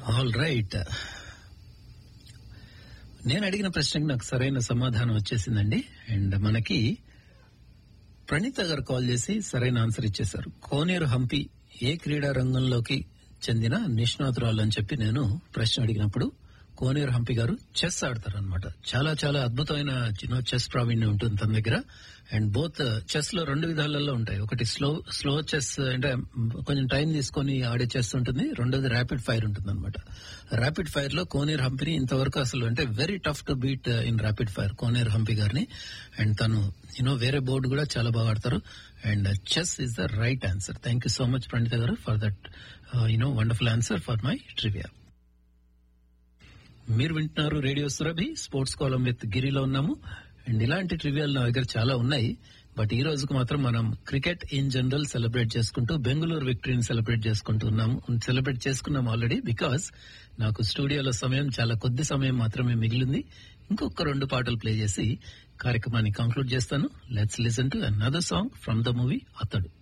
all right నేను అడిగిన ప్రశ్నకి నాకు సరైన సమాధానం వచ్చేసిందండి అండ్ మనకి ప్రణీత గారు కాల్ చేసి సరైన ఆన్సర్ ఇచ్చేశారు కోనేరు హంపి ఏ క్రీడా రంగంలోకి చెందిన నిష్ణాతురాలు అని చెప్పి నేను ప్రశ్న అడిగినప్పుడు కోనేరు హంపి గారు చెస్ ఆడతారు అనమాట చాలా చాలా అద్భుతమైన చిన్న చెస్ ప్రావీణ్యం ఉంటుంది తన దగ్గర అండ్ బోత్ చెస్ లో రెండు విధాలలో ఉంటాయి ఒకటి స్లో స్లో చెస్ అంటే కొంచెం టైం తీసుకొని ఆడే చెస్ ఉంటుంది రెండోది ర్యాపిడ్ ఫైర్ ఉంటుంది అనమాట ర్యాపిడ్ ఫైర్ లో కోనేరు హంపిని ఇంతవరకు అసలు అంటే very tough to beat in rapid fire Koneru Hampi గారిని అండ్ తను యూనో వేరే బోర్డు కూడా చాలా బాగా ఆడతారు and chess is the right answer thank you so much Pandita garu for that you know wonderful answer for my trivia మీరు వింటున్నారు రేడియో సురభి స్పోర్ట్స్ కాలం విత్ గిరిలో ఉన్నాము అండ్ ఇలాంటి ట్రివియల్ నా దగ్గర చాలా ఉన్నాయి బట్ ఈ రోజుకు మాత్రం మనం క్రికెట్ ఇన్ జనరల్ సెలబ్రేట్ చేసుకుంటూ బెంగళూరు విక్టరీని సెలబ్రేట్ చేసుకుంటున్నాము సెలబ్రేట్ చేసుకున్నాం ఆల్రెడీ బికాస్ నాకు స్టూడియోలో సమయం చాలా కొద్ది సమయం మాత్రమే మిగిలింది ఇంకొక రెండు పాటలు ప్లే చేసి కార్యక్రమాన్ని కంక్లూడ్ చేస్తాను let's listen to another song from the movie అతడు